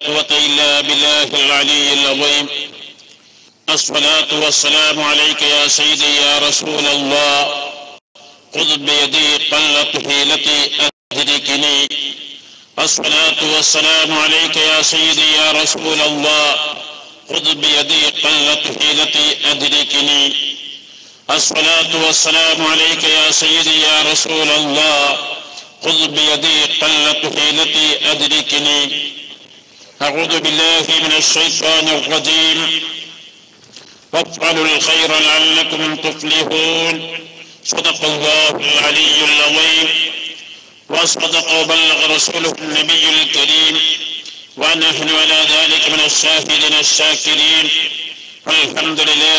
قوة إلا بالله العلي العظيم الصلاة والسلام عليك يا سيدي يا رسول الله خذ بيدي قلت حيلتي أدركني الصلاة والسلام عليك يا سيدي يا رسول الله خذ بيدي قلت حيلتي أدركني الصلاة والسلام عليك يا سيدي يا رسول الله خذ بيدي قلت حيلتي أدركني أعوذ بالله من الشيطان الرجيم وافعلوا الخير لعلكم تفلحون صدق الله العلي العظيم وصدق وبلغ رسوله النبي الكريم ونحن على ذلك من الشاهدين الشاكرين والحمد لله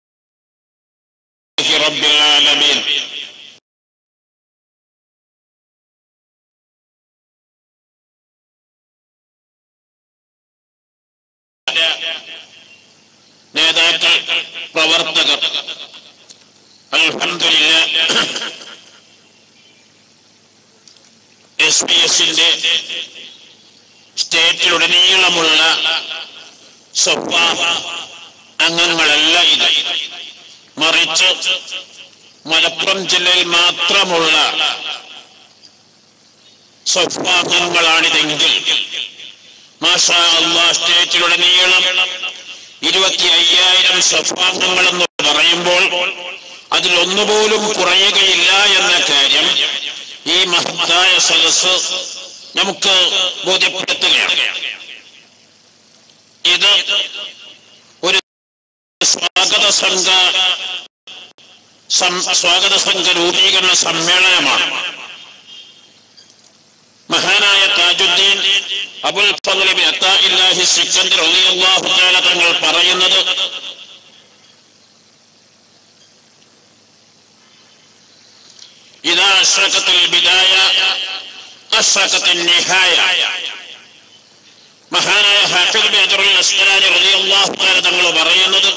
رب العالمين നേതാക്കൾ പ്രവർത്തകർ അൽഹംദുലില്ല എസ് പി എസിന്റെ സ്റ്റേറ്റിലുടനീളമുള്ള സ്വഭാവ അംഗങ്ങളല്ല ഇത് മറിച്ച് മലപ്പുറം ജില്ലയിൽ മാത്രമുള്ള സ്വഭാവങ്ങളാണിതെങ്കിൽ മാഷാ അള്ളാ സ്റ്റേറ്റിലുടനീളം ഇരുപത്തി അയ്യായിരം സ്വഭാവങ്ങൾ എന്ന് പറയുമ്പോൾ അതിലൊന്നുപോലും കുറയുകയില്ല എന്ന കാര്യം ഈ മഹത്തായ സദസ് നമുക്ക് ബോധ്യപ്പെടുത്തുകയാണ് ഇത് ഒരു സ്വാഗത സംഘ സം- സ്വാഗത സംഘ രൂപീകരണ സമ്മേളനമാണ് മഹാനായ താജുദ്ദീൻ അബുൽ ഫضل ബിൻ അത്താഇല്ലാഹി സിക്കന്ദർ റളിയല്ലാഹു തആല തങ്ങൾ പറയുന്നത് ഇതാ അഷ്റഖത്തുൽ ബിദായ അഷ്റഖത്തുൻ നിഹായ മഹാനായ ഹാഫിദ് ബിൻ അജറുൽ അസ്കലാനി റളിയല്ലാഹു തആല തങ്ങൾ പറയുന്നത്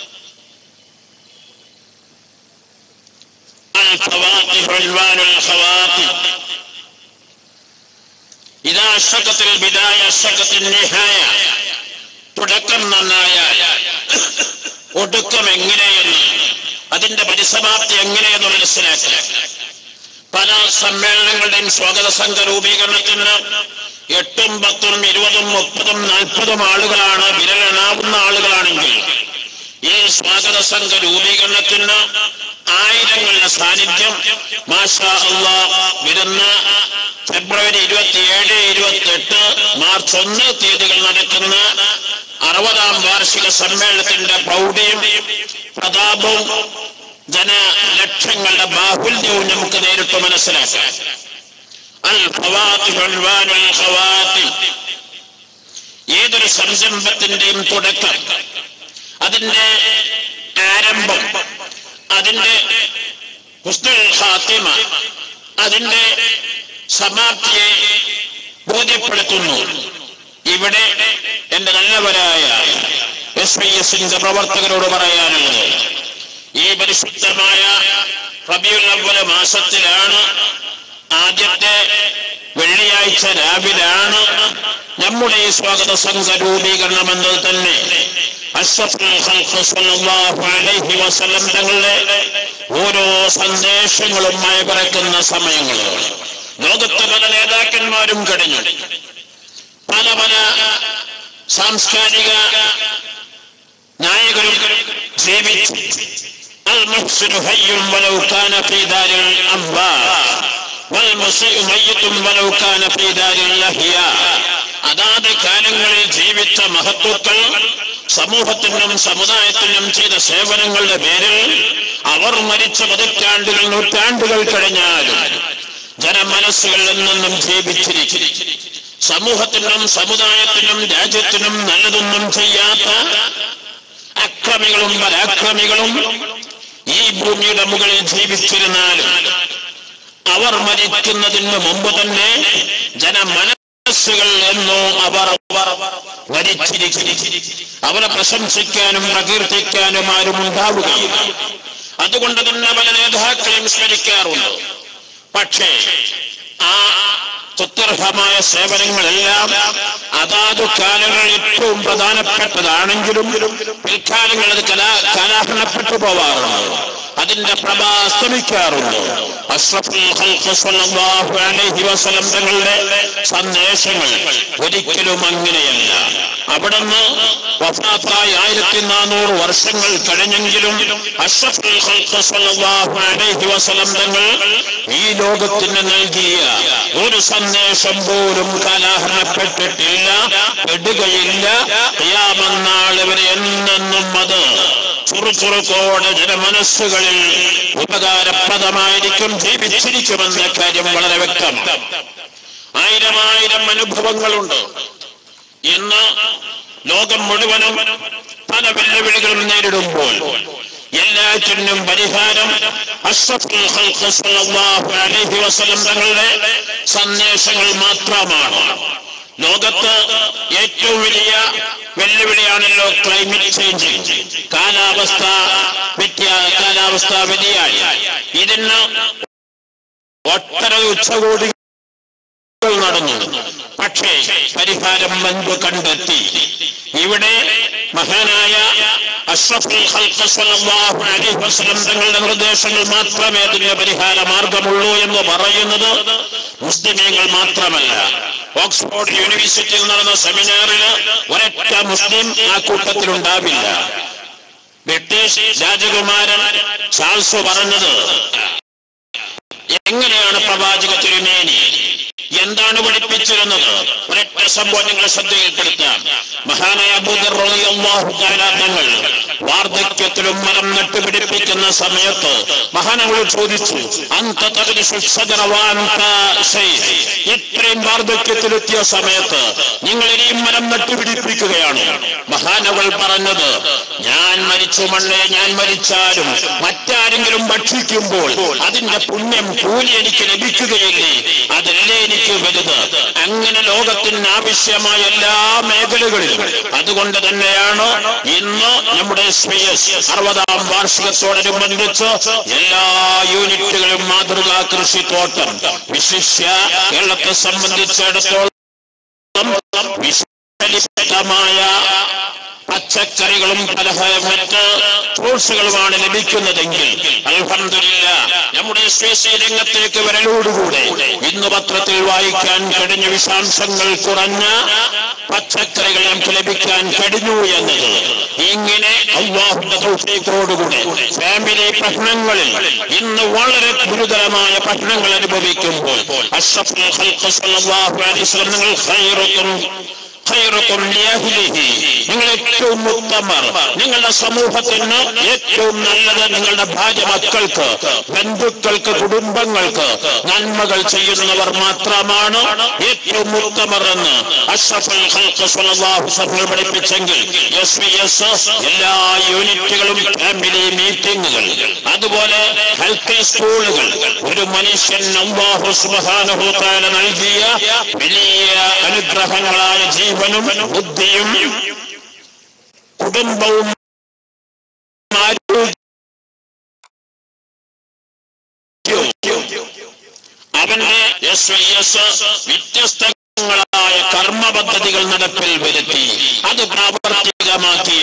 الفواقه عنوان الخواطر ഇതാ അഷക്കത്തിൽ ബിദായ അഷക്കത്തിൽ നിഹായ തുടക്കം നന്നായാൽ ഒടുക്കം എങ്ങനെയെന്ന് അതിന്റെ പരിസമാപ്തി എങ്ങനെയെന്ന് മനസ്സിലാക്കുക പല സമ്മേളനങ്ങളുടെയും സ്വാഗത സംഘ രൂപീകരണത്തിന് എട്ടും പത്തും ഇരുപതും മുപ്പതും നാൽപ്പതും ആളുകളാണ് വിരലെണ്ണാവുന്ന ആളുകളാണെങ്കിൽ ഈ സ്വാഗത സംഘ രൂപീകരണത്തിന് ആയിരങ്ങളുടെ സാന്നിധ്യം മാഷാ അള്ളാ വരുന്ന ഫെബ്രുവരി ഇരുപത്തിയേഴ് ഇരുപത്തിയെട്ട് മാർച്ച് ഒന്ന് തീയതികൾ നടക്കുന്ന അറുപതാം വാർഷിക സമ്മേളനത്തിന്റെ പ്രൗഢിയും പ്രതാപവും ജനലക്ഷങ്ങളുടെ ബാഹുല്യവും നമുക്ക് നേരിട്ട് മനസ്സിലാക്കാം അൽ ഖവാത്തിഹ് ഉൻവാനുൽ ഖവാത്തിഹ്. ഏതൊരു സംരംഭത്തിന്റെയും തുടക്കം അതിന്റെ ആരംഭം അതിന്റെ ഹുസ്നുൽ ഖാത്തിമ അതിന്റെ സമാപ്തിയെ ബോധ്യപ്പെടുത്തുന്നു ഇവിടെ എന്റെ നല്ലവരായ എസ് ഐ എസിന്റെ പ്രവർത്തകരോട് പറയാനുള്ളത് ഈ പരിശുദ്ധമായ റബിയുൽ അവ്വല മാസത്തിലാണ് ആദ്യത്തെ വെള്ളിയാഴ്ച രാവിലാണ് നമ്മുടെ ഈ സ്വാഗത സംഘ രൂപീകരണം എന്നത് തന്നെ അഷ്റഫുൽ ഖൽഖ് സ്വല്ലല്ലാഹു അലൈഹി വസല്ലം തങ്ങളുടെ ഓരോ സന്ദേശങ്ങളും മയപിറക്കുന്ന സമയങ്ങളാണ് ലോകത്തെ പല നേതാക്കന്മാരും കഴിഞ്ഞു പല പല സാംസ്കാരിക നായകരും ജീവിച്ചു المحسن حي ولو كان في دار الأنبار والمسيء ميت ولو كان في دار الأحياء അതാത് കാലങ്ങളിൽ ജീവിച്ച മഹത്വക്കൾ സമൂഹത്തിനും സമുദായത്തിനും ചെയ്ത സേവനങ്ങളുടെ പേരിൽ അവർ മരിച്ച പതിറ്റാണ്ടുകൾ നൂറ്റാണ്ടുകൾ കഴിഞ്ഞാലും ജനമനസ്സുകളിൽ നിന്നും ജീവിച്ചിരിക്കും സമൂഹത്തിനും സമുദായത്തിനും രാജ്യത്തിനും നല്ലതൊന്നും ചെയ്യാത്ത അക്രമികളും പരാക്രമികളും ഈ ഭൂമിയുടെ മുകളിൽ ജീവിച്ചിരുന്നാലും അവർ മരിക്കുന്നതിന് മുമ്പ് തന്നെ ജനമനസ്സുകൾ എന്നോ അവർ വരിച്ചിരിക്കും അവരെ പ്രശംസിക്കാനും പ്രകീർത്തിക്കാനും ആരും ഉണ്ടാവുകയില്ല അതുകൊണ്ട് തന്നെ പല നേതാക്കളെയും സ്മരിക്കാറുണ്ട് പക്ഷേ ആ തുത്യർഹമായ സേവനങ്ങളെല്ലാം അതാതു കാലങ്ങളിൽ ഏറ്റവും പ്രധാനപ്പെട്ടതാണെങ്കിലും പിൽക്കാലങ്ങളിൽ അത് കലാ കാലാഹരണപ്പെട്ടു പോവാറുണ്ട് അതിന്റെ പ്രഭ അസ്തമിക്കാറുണ്ട് അഷ്റഫുൽ ഖൽഖ് സ്വല്ലല്ലാഹു അലൈഹി വസല്ലം തങ്ങളുടെ സന്ദേശങ്ങൾ ഒരിക്കലും അങ്ങനെയല്ല അവിടുന്ന് വഫാത്തായി ആയിരത്തി നാനൂറ് വർഷങ്ങൾ കഴിഞ്ഞെങ്കിലും അഷ്റഫുൽ ഖൽഖ് സ്വല്ലല്ലാഹു അലൈഹി വസല്ലം തങ്ങൾ ഈ ലോകത്തിന് നൽകിയ ഒരു സന്ദേശം പോലും കാലാഹരണപ്പെട്ടിട്ടില്ല പെടുകയില്ല ഖിയാമന്നാൾ വരെ എന്നെന്നും അത് ചുറുചുറുക്കോടെ ജനമനസ്സുകളിൽ ഉപകാരപ്രദമായിരിക്കും ജീവിച്ചിരിക്കുമെന്ന കാര്യം വളരെ വ്യക്തമാണ് ആയിരം ആയിരം അനുഭവങ്ങളുണ്ട് ഇന്ന് ലോകം മുഴുവനും പല വെല്ലുവിളികളും നേരിടുമ്പോൾ എല്ലാറ്റിനും പരിഹാരം അഷ്റഫുൽ ഖൽഖ് സ്വല്ലല്ലാഹു അലൈഹി വസല്ലം തങ്ങളുടെ സന്ദേശങ്ങൾ മാത്രമാണ് ലോകത്ത് ഏറ്റവും വലിയ വെല്ലുവിളിയാണല്ലോ ക്ലൈമറ്റ് ചേഞ്ച് കാലാവസ്ഥ വ്യത്യാ കാലാവസ്ഥ വ്യതിയാനം ഇതിന് ഒട്ടര ഉച്ചകോടി നടന്നു പക്ഷേ പരിഹാരം മുൻപ് കണ്ടെത്തി ഇവിടെ മഹാനായ അഷ്റഫുൽ ഖൽഖ് സ്വല്ലല്ലാഹു അലൈഹി വസല്ലം തങ്ങളുടെ നിർദ്ദേശങ്ങൾ മാത്രമേ അതിന് പരിഹാര മാർഗമുള്ളൂ എന്ന് പറയുന്നത് മുസ്ലിമീങ്ങൾ മാത്രമല്ല ഓക്സ്ഫോർഡ് യൂണിവേഴ്സിറ്റിയിൽ നടന്ന സെമിനാറിൽ ഒരൊറ്റ മുസ്ലിം ആ കൂട്ടത്തിലുണ്ടാവില്ല ബ്രിട്ടീഷ് രാജകുമാരൻ ചാൾസ് പറഞ്ഞത് എങ്ങനെയാണ് പ്രവാചക തിരുമേനി എന്താണ് പഠിപ്പിച്ചിരുന്നത് ഒരൊറ്റ സംഭവം നിങ്ങളെ ശ്രദ്ധയിൽപ്പെടുത്താം മഹാനായ അബൂദർ റളിയല്ലാഹു തആല തങ്ങൾ വാർദ്ധക്യത്തിലും മരം നട്ടുപിടിപ്പിക്കുന്ന സമയത്ത് മഹാനങ്ങൾ ചോദിച്ചു അന്ത തഗ്രിസു ശജറ വഅന്ത ശൈഖ്. ഇത്രയും വാർദ്ധക്യത്തിലെത്തിയ സമയത്ത് നിങ്ങൾ ഇനിയും മരം നട്ടുപിടിപ്പിക്കുകയാണ് മഹാനകൾ പറഞ്ഞത് ഞാൻ മരിച്ചു മണ്ണേ ഞാൻ മരിച്ചാലും മറ്റാരെങ്കിലും ഭക്ഷിക്കുമ്പോൾ അതിന്റെ പുണ്യം കൂലി എനിക്ക് ലഭിക്കുകയില്ലേ അതല്ലേ എനിക്ക് വലുത് അങ്ങനെ ലോകത്തിന് ആവശ്യമായ എല്ലാ മേഖലകളിലും അതുകൊണ്ട് തന്നെയാണ് ഇന്ന് നമ്മുടെ സ്പേസ് അറുപതാം വാർഷികത്തോടനുബന്ധിച്ച് എല്ലാ യൂണിറ്റുകളും മാതൃകാ കൃഷിത്തോട്ടം വിശിഷ്യ കേരളത്തെ സംബന്ധിച്ചിടത്തോളം വിശലിപ്തമായ പച്ചക്കറികളും പലഹാര മറ്റ് ഫ്രൂട്ട്സുകളുമാണ് ലഭിക്കുന്നതെങ്കിൽ അൽഹംദുലില്ല നമ്മുടെ സ്വേശി രംഗത്തേക്ക് വരലോടുകൂടെ ഇന്ന് പത്രത്തിൽ വായിക്കാൻ കഴിഞ്ഞ വിശാംശങ്ങൾ കുറഞ്ഞ പച്ചക്കറികൾ നമുക്ക് ലഭിക്കാൻ കഴിഞ്ഞു എന്നത് ഇങ്ങനെ അള്ളാഹുന്റെ തൗഫീഖോടുകൂടെ ഫാമിലി പ്രശ്നങ്ങളിൽ ഇന്ന് വളരെ ഗുരുതരമായ പ്രശ്നങ്ങൾ അനുഭവിക്കുമ്പോൾ അഷ്റഫുൽ ഖൽഖ് സ്വല്ലല്ലാഹു അലൈഹി വസല്ലം നിങ്ങൾ ഖൈറുക്കും ഖൈറുക്കും ലിഅഹ്ലിഹി. നിങ്ങൾ ഏറ്റവും ഉത്തമർ നിങ്ങളുടെ സമൂഹത്തിന് ഏറ്റവും നല്ലത് നിങ്ങളുടെ ഭാര്യ മക്കൾക്ക് ബന്ധുക്കൾക്ക് കുടുംബങ്ങൾക്ക് നന്മകൾ ചെയ്യുന്നവർ മാത്രമാണ് ഏറ്റവും ഉത്തമർ എന്ന് അഷ്റഫുൽ ഖൽഖ് സ്വല്ലല്ലാഹു അലൈഹി വസല്ലം പഠിപ്പിച്ചെങ്കിൽ എസ് വി എസ് എല്ലാ യൂണിറ്റുകളും ഫാമിലി മീറ്റിംഗുകൾ അതുപോലെ ഹെൽത്ത് കെയർ സ്കൂളുകൾ ഒരു മനുഷ്യൻ അല്ലാഹു സുബ്ഹാനഹു വ തആല നൽകിയ വലിയ അനുഗ്രഹങ്ങളായ ജീവനും ബുദ്ധിയും കുടുംബവും ആരോഗ്യവും അവന്റെ എസ് ഐ എസ് വ്യത്യസ്തങ്ങളായ കർമ്മ പദ്ധതികൾ നടപ്പിൽ വരുത്തി അത് പ്രാവർത്തികമാക്കിയ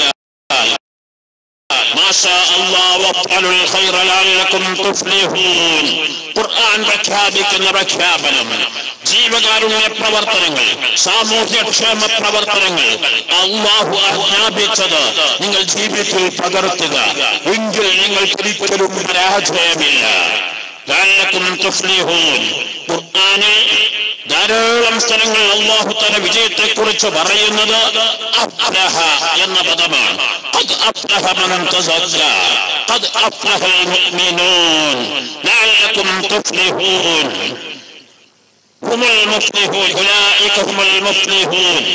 മാഷാ അല്ലാഹ് വഫ്അലുൽ ഖൈറ ലഅല്ലക്കും തുഫ്ലിഹൂൻ ഖുർആൻ പ്രഖ്യാപിക്കുന്ന പ്രഖ്യാപനം ജീവകാരുണ്യ പ്രവർത്തനങ്ങൾ സാമൂഹ്യക്ഷേമ പ്രവർത്തനങ്ങൾ അള്ളാഹു ആജ്ഞാപിച്ചത് നിങ്ങൾ ജീവിതത്തിൽ പകർത്തുക എങ്കിൽ നിങ്ങൾക്ക് ഒരിക്കലും പരാജയമില്ല ലഅല്ലക്കും തുഫ്ലിഹൂൻ ഖുർആനിൽ ധാരാളം സ്ഥലങ്ങൾ അള്ളാഹു തല വിജയത്തെ കുറിച്ച് പറയുന്നത് അഫ്ലഹ എന്ന പദമാണ് قد أفلح من تزكى قد أفلح المؤمنون لعلكم تفلحون هم المفلحون أولئك هم المفلحون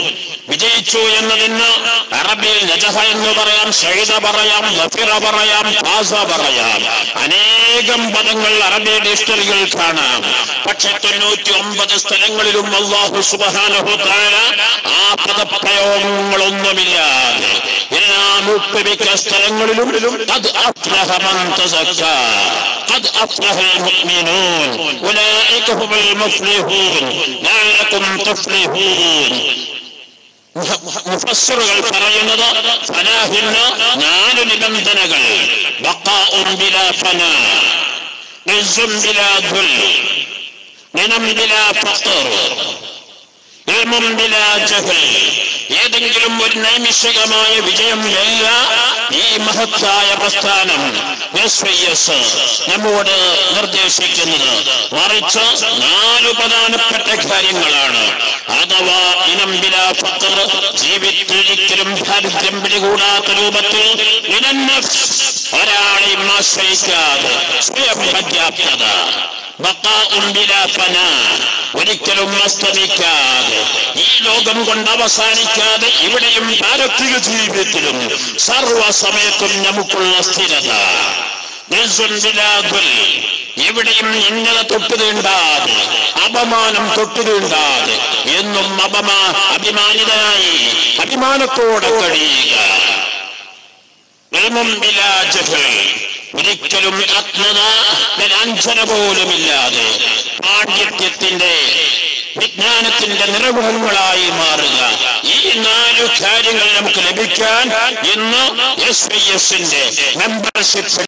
വിജയിച്ചു എന്നതിന് അറബിയിൽ നജഹ എന്ന് പറയാം ഷൈദ പറയാം ലഫിറ പറയാം ഫാസ പറയാം അനേകം പദങ്ങൾ അറബി ഡിക്ഷണറികൾ കാണാം പക്ഷെ തൊണ്ണൂറ്റി ഒമ്പത് സ്ഥലങ്ങളിലും അള്ളാഹു സുബാനഹു താര ആ പദപ്രയോഗങ്ങളൊന്നുമില്ലാതെ എല്ലാ മുപ്പമിക്ക സ്ഥലങ്ങളിലും قد أفلح من تزكى قد أفلح المؤمنون أولئك هم المفلحون لعلكم تفلحون മുഫസ്സിറുകൾ പറയുന്നത് ഫലാഹിന് നാല് നിബന്ധനകൾ ബഖാഉം ബിലാ ഫനാ ഇസ്സും ബിലാ ദുൽ ഗനം ബിലാ ഫഖർ ഇൽമും ബിലാ ജഹൽ ഏതെങ്കിലും ഒരു നൈമിഷികമായ വിജയം ഇല്ല ഈ മഹത്തായ പ്രസ്ഥാനം എസ് വൈ എസ് നമ്മോട് നിർദ്ദേശിക്കുന്നത് മറിച്ച് നാല് പ്രധാനപ്പെട്ട കാര്യങ്ങളാണ് അഥവാ ഇനം ബിലാ ഫഖർ ജീവിതത്തിലൊരിക്കലും ദാരിദ്ര്യം പിടികൂടാത്ത രൂപത്തിൽ ഇനം നഫ്സ് ഒരാളെയും ആശ്രയിക്കാതെ സ്വയം പര്യാപ്തത ബഖാഉം ബിലാ ഫനാ ഒരിക്കലും അസ്തമിക്കാതെ ഈ ലോകം കൊണ്ട് അവസാനിക്കാതെ ഇവിടെയും പാരത്രിക ജീവിതത്തിലും സർവസമയത്തും നമുക്കുള്ള സ്ഥിരത നിസ്സുൻ ബിലാ ദുൽ. എവിടെയും ഇന്നല തൊട്ടു തീണ്ടാതെ അപമാനം തൊട്ടു തീണ്ടാതെ എന്നും അപമാ അഭിമാനിതനായി അഭിമാനത്തോടെ കഴിയുക ഇൽമും ബിലാ ജഹൽ. ഒരിക്കലും അജ്ഞത അഞ്ചന പോലുമില്ലാതെ പാണ്ഡിത്യത്തിന്റെ വിജ്ഞാനത്തിന്റെ നിറമുഖങ്ങളായി മാറുക ഈ നാലു കാര്യങ്ങൾ നമുക്ക് ലഭിക്കാൻ ഇന്ന് എസ് ഐ എസിന്റെ മെമ്പർഷിപ്പ്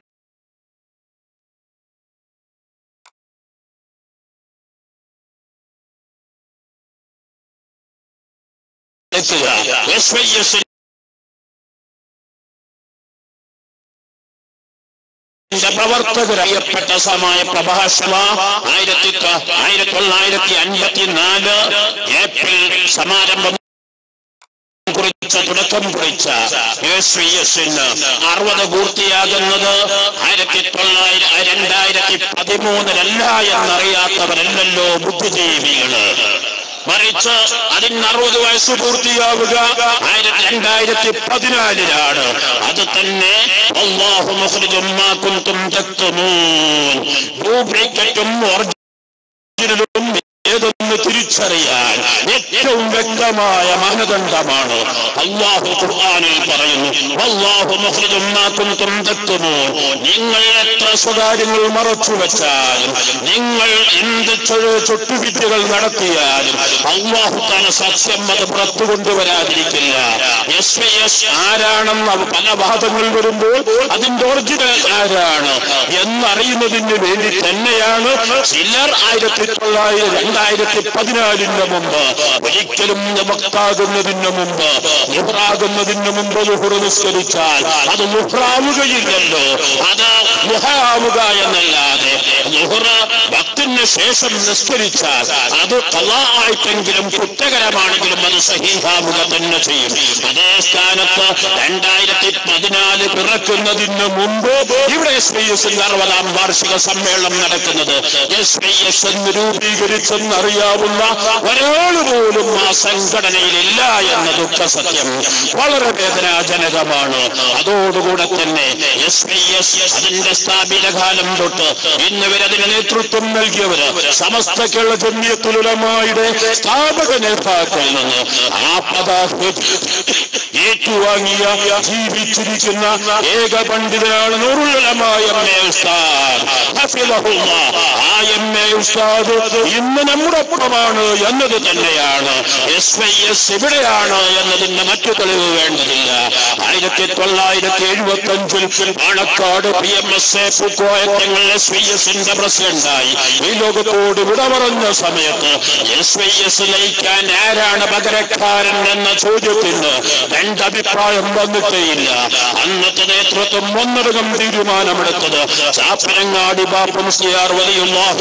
എത്തുക എസ് ഐ എസ് പ്രവർത്തകരറിയപ്പെട്ട സമയ പ്രഭാഷണ ആയിരത്തി തൊ- ആയിരത്തി തൊള്ളായിരത്തി അൻപത്തിനാല് ഏപ്രിൽ സമാരംഭം കുറിച്ച തുടക്കം കുറിച്ച എസ് വി എസിന് അറുപത് പൂർത്തിയാകുന്നത് ആയിരത്തി തൊള്ളായിരം രണ്ടായിരത്തി പതിമൂന്നിലല്ല എന്നറിയാത്തവരല്ലല്ലോ ബുദ്ധിജീവികള് മറിച്ച് അതിന് അറുപത് വയസ്സ് പൂർത്തിയാവുക ആയിരത്തി രണ്ടായിരത്തി പതിനാലിലാണ് അത് തന്നെ അള്ളാഹു മുഖ്രിജും മാ കുന്തും തക്തുമൂൻ ഡ്യൂപ്ലിക്കറ്റും ഒറിജിനലും ഏതെന്ന് തിരിച്ചറിയാൻ ഏറ്റവും വ്യക്തമായ മാനദണ്ഡമാണ് അള്ളാഹു ഖുർആനിൽ പറയുന്നു അള്ളാഹു മുഖ്രിജും മാ കുന്തും തക്തുമൂൻ നിങ്ങൾ എത്ര സ്വകാര്യങ്ങൾ മറച്ചു വെച്ചാലും നിങ്ങൾ എന്ത് ചൊ- ചുട്ടുവിദ്യകൾ നടത്തിയാലും അള്ളാഹു താൻ സത്യം അത് പുറത്തു കൊണ്ടുവരാതിരിക്കില്ല എസ് വൈ എസ് ആരാണെന്ന് അവ പല വാദങ്ങൾ വരുമ്പോൾ അതിന്റെ ഒറിജിനൽ ആരാണ് എന്നറിയുന്നതിന് വേണ്ടി തന്നെയാണ് ചിലർ ആയിരത്തി തൊള്ളായിരത്തി രണ്ടായിരത്തി പതിനാലിന് മുമ്പ് ഒരിക്കലും വക്താകുന്നതിന് മുമ്പ് ലുഹറാകുന്നതിന് മുമ്പ് ലുഹുറ് നിസ്കരിച്ചാൽ അത് ലുഹറാവുകയില്ലല്ലോ അത് ലുഹാവുക എന്നല്ലാതെ ലുഹറ് ഭക്തിന് ശേഷം നിസ്കരിച്ചാൽ അത് കലായിട്ടെങ്കിലും കുറ്റകരമാണെങ്കിലും അത് സഹീഹാവുക തന്നെ ചെയ്യും അതേ സ്ഥാനത്ത് രണ്ടായിരത്തി പതിനാല് പിറക്കുന്നതിന് മുമ്പ് ഇവിടെ എസ് പി എസ് അറുപതാം വാർഷിക സമ്മേളനം നടക്കുന്നത് എസ് പി എസ് എന്ന് രൂപീകരിച്ചെന്നറിയാവുന്ന ഒരാൾ പോലും ആ സംഘടനയിലില്ല എന്ന ദുഃഖ സത്യം വളരെ വേദനാജനകമാണ് അതോടുകൂടെ തന്നെ എസ് പി എസ് അതിന്റെ സ്ഥാപിത കാലം തൊട്ട് ഇന്ന് വരെ അതിന് നേതൃത്വം നൽകിയവര് സമസ്ത കേരള ജമ്മിയത്തുലമായുടെ സ്ഥാപക നേതാക്കളിൽ നിന്ന് ആ പതാക ഏറ്റുവാങ്ങിയ ജീവിച്ചിരിക്കുന്ന ഏക പണ്ഡിതനാണ് നൂറുലമായ എം എ ഉസ്താദ് ഹഫിളഹുല്ലാ. ആ എം എ ഉസ്താദ് ഇന്ന് നമ്മുടെ ഒപ്പമാണ് എന്നത് തന്നെയാണ് എസ് വൈ എസ് എവിടെയാണ് എന്നതിന് മറ്റു തെളിവ് വേണ്ടതില്ല ആയിരത്തി തൊള്ളായിരത്തി എഴുപത്തി അഞ്ചിൽ Panakkad P M S A പൂക്കോയത്തങ്ങൾ എസ് വൈ എസിന്റെ പ്രസിഡന്റായി ഈ ലോകത്തോട് വിട പറഞ്ഞ സമയത്ത് എസ് വൈ എസ് നയിക്കാൻ ആരാണ് പകരക്കാരൻ എന്ന ചോദ്യത്തിന് രണ്ടഭിപ്രായം വന്നിട്ടേയില്ല അന്നത്തെ നേതൃത്വം ഒന്നടങ്കം തീരുമാനമെടുത്തത് ചാപ്പനങ്ങാടി ബാപ്പു മുസ്ലിയാർ വലിയുള്ളാഹി ഖദ്ദസ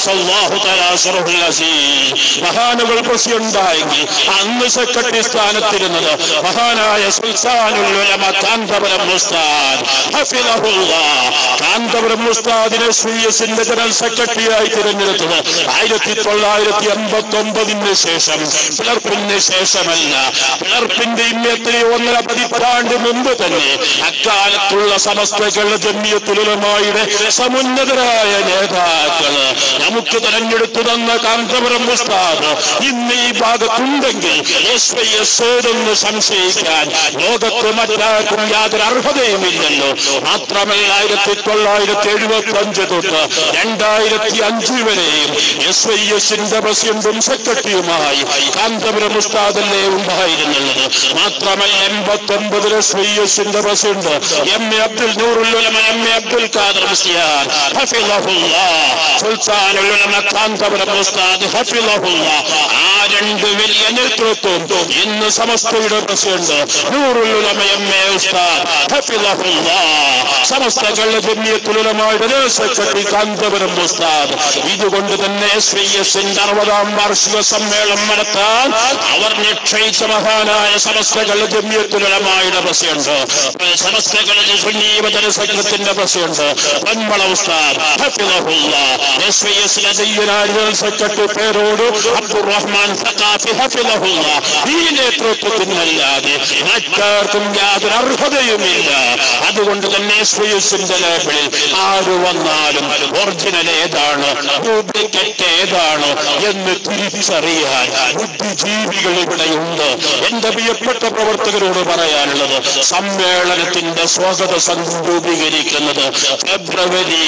ഖദ്ദസല്ലാഹു തആല സിറഹുൽ അസീസ് മഹാനുകൾ പ്രസിയുണ്ടായെങ്കിൽ അന്ന് സെക്രട്ടറി സ്ഥാനത്തിരുന്നത് മഹാനായ സുൽത്താനുൽ ഉലമ കാന്തപുരം ഉസ്താദ് ഹഫിദഹുല്ലാഹ് കാന്തപുരം ഉസ്താദിനെ സി എസിന്റെ ജനറൽ സെക്രട്ടറിയായി തിരഞ്ഞെടുത്തത് ആയിരത്തി തൊള്ളായിരത്തി എൺപത്തി ഒമ്പതിന് ശേഷം പിളർപ്പിന് ശേഷമല്ല പിളർപ്പിന്റെ ഇന്നത്തെ ഒന്നര പതിറ്റാണ്ട് മുമ്പ് തന്നെ അക്കാലത്തുള്ള സമസ്തകളുടെ ജമ്മിയത്തുലമായുടെ സമുന്നതരായ നേതാക്കള് നമുക്ക് തെരഞ്ഞെടുത്തു തന്ന കാന്തപുരം ഉസ്താദ് ഇന്ന് ഈ ഭാഗത്തുണ്ടെങ്കിൽ എസ് വൈ എസ് ഏതെന്ന് സംശയിക്കാൻ ലോകത്ത് മറ്റാർക്കും യാതൊരു അർഹതയുമില്ലല്ലോ മാത്രമല്ല ആയിരത്തി തൊള്ളായിരത്തി എഴുപത്തി അഞ്ച് തൊട്ട് രണ്ടായിരത്തി അഞ്ച് വരെയും എസ് വൈ എസിന്റെ പ്രസിഡന്റും സെക്രട്ടറിയുമായി കാന്തപുരം ഉസ്താദല്ലേ ഉണ്ടായിരുന്നുള്ളത് മാത്രമല്ല എൺപത്തി ഒമ്പതിൽ എസ് വൈ എസിന്റെ president M A Abdul Noorul Ulama M A Abdul Khader Musliyar ഹഫിളഹുല്ലാഹ് സുൽത്താനുൽ ഉലമ കാന്തപുരം ഉസ്താദ് ഹഫിളഹുല്ലാഹ് ആ രണ്ട് വലിയ നേതൃത്വം ഇന്ന് സമസ്തയുടെ പ്രസിഡന്റ് നൂറുൽ ഉലമ എം എ ഉസ്താദ് ഹഫിളഹുല്ലാഹ് സമസ്തകളുടെ ജമ്മിയത്തുലമായുടെ സെക്രട്ടറി കാന്തപുരം ഉസ്താദ് ഇതുകൊണ്ട് തന്നെ എസ് വി എസിന്റെ അറുപതാം വാർഷിക സമ്മേളനം നടത്താൻ അവർ നിശ്ചയിച്ച മഹാനായ സമസ്തകളുടെ ജമ്മിയത്തുലമായുടെ പ്രസിഡന്റ് സമസ്തകളുടെ സുന്നീവതര സംഘത്തിന്റെ പ്രസിഡന്റ് പന്മള ഉസ്താദ് ഹഫിളഹുല്ലാഹ് എസ് വി എസിലെ ജനറൽ സെക്രട്ടറി പേരോട് അബ്ദുറഹ്മാൻ സഖാഫി ഹഫിളഹുല്ലാഹ് ഈ നേതൃത്വത്തിനല്ലാതെ മറ്റാർക്കും യാതൊരു അർഹതയുമില്ല അതുകൊണ്ട് തന്നെ എസ് വി എസിന്റെ ലേബിളിൽ ആര് വന്നാലും ഒറിജിനൽ ഏതാണ് ഡ്യൂപ്ലിക്കേറ്റ് ഏതാണ് എന്ന് തിരിച്ചറിയാൻ ബുദ്ധിജീവികൾ ഇവിടെയുണ്ട് എന്റെ പ്രിയപ്പെട്ട പ്രവർത്തകരോട് പറയാനുള്ളത് സമ്മേളനത്തിന്റെ സ്വാഗത സംഘം രൂപീകരിക്കുന്നത് ഫെബ്രുവരി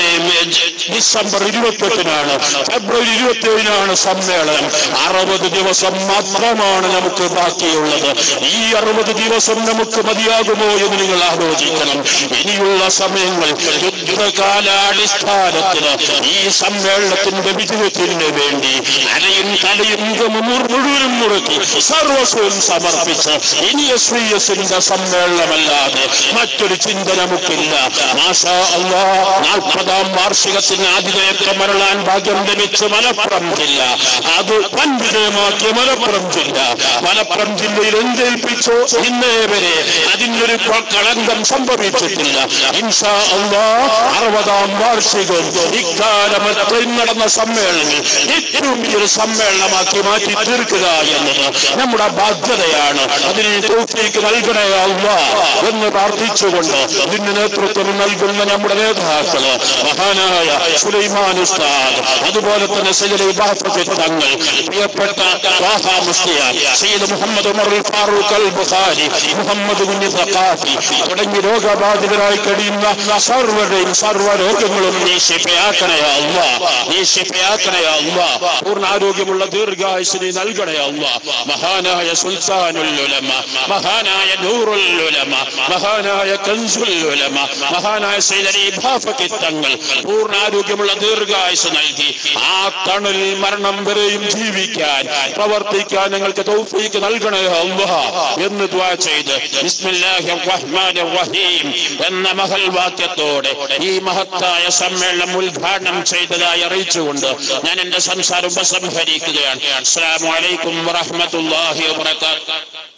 ഡിസംബർ ഇരുപത്തെട്ടിനാണ് ഫെബ്രുവരി ഇരുപത്തിയേഴിനാണ് സമ്മേളനം അറുപത് ദിവസം മാത്രമാണ് നമുക്ക് ബാക്കിയുള്ളത് ഈ അറുപത് ദിവസം നമുക്ക് മതിയാകുമോ എന്ന് നിങ്ങൾ ആലോചിക്കണം ഇനിയുള്ള സമയങ്ങൾ യുദ്ധകാലാടിസ്ഥാനത്തിന് ഈ സമ്മേളനത്തിന്റെ വിജയത്തിന് വേണ്ടി അലയും തലയും മുഴുവനും മുറുക്കി സർവസ്വം സമർപ്പിച്ച് ഇനി എസ് വി എസിന്റെ സമ്മേളനമല്ലാതെ മറ്റൊരു ചിന്ത നമുക്കില്ല മാഷാ അള്ളാ നാൽപ്പതാം വാർഷികത്തിന് ആതിഥേയത്വം മരളാൻ ഭാഗ്യം ലഭിച്ച് മലപ്പുറം ജില്ല അത് വൻ വിജയമാക്കിയ മലപ്പുറം ജില്ല മലപ്പുറം ജില്ലയിൽ എന്തേൽപ്പിച്ചോ ഇന്നേ വരെ അതിനൊരു കളങ്കം സംഭവിച്ചിട്ടില്ല ഇൻഷാ അള്ളാ അറുപതാം വാർഷികം ഇക്കാലമത്രയും നടന്ന സമ്മേളനം ഏറ്റവും വലിയൊരു സമ്മേളനമാക്കി മാറ്റി തീർക്കുക എന്നത് നമ്മുടെ ബാധ്യതയാണ് അതിന് തോഫിക്ക് നൽകണേ അള്ളാ എന്ന് പ്രാർത്ഥിച്ചുകൊണ്ട് ഇതിന് നേതൃത്വം നൽകുന്ന നമ്മുടെ നേതാക്കള് മഹാനായ സുലൈമാൻ ഉസ്താദ് അതുപോലെ തന്നെ സയ്യിദ് ബാഫത്ത് തങ്ങൾ പ്രിയപ്പെട്ട ത്വാഹ മുസ്ലിയാർ സയ്യിദ് മുഹമ്മദ് ഉമർ ഫാറൂഖ് അൽ ബുഖാരി മുഹമ്മദ് കുഞ്ഞി സഖാഫി തുടങ്ങി രോഗബാധിതരായി കഴിയുന്ന സർവരുടെയും സർവ്വ രോഗങ്ങളും നീ ശിഫയാക്കണേ അല്ല നീ ശിഫയാക്കണേ അല്ല പൂർണ്ണ ആരോഗ്യമുള്ള ദീർഘായുസിനെ നൽകണേ അല്ല മഹാനായ സുൽത്താനുൽ ഉലമ മഹാനായ നൂറുൽ ഉലമ മഹാനായ കൻസുൽ ഉലമ മഹാനായ സൈദലി ഭാഫക്കി തങ്ങൾ പൂർണ്ണ ആരോഗ്യമുള്ള ദീർഘായുസ് നൽകി ആ തണൽ മരണം വരെയും ജീവിക്കാൻ പ്രവർത്തിക്കാൻ ഞങ്ങൾക്ക് തൗഫീക്ക് നൽകണേ അല്ലാ എന്ന് ദ്വാ ചെയ്ത് ബിസ്മില്ലാഹിർ റഹ്മാനിർ റഹീം എന്ന മഹൽ വാക്യത്തോടെ ഈ മഹത്തായ സമ്മേളനം ഉദ്ഘാടനം ചെയ്തതായി അറിയിച്ചുകൊണ്ട് ഞാൻ എന്റെ സംസാരം ഉപസംഹരിക്കുകയാണ് അസ്സലാമു അലൈക്കും വറഹ്മത്തുള്ളാഹി വബറകാതുഹു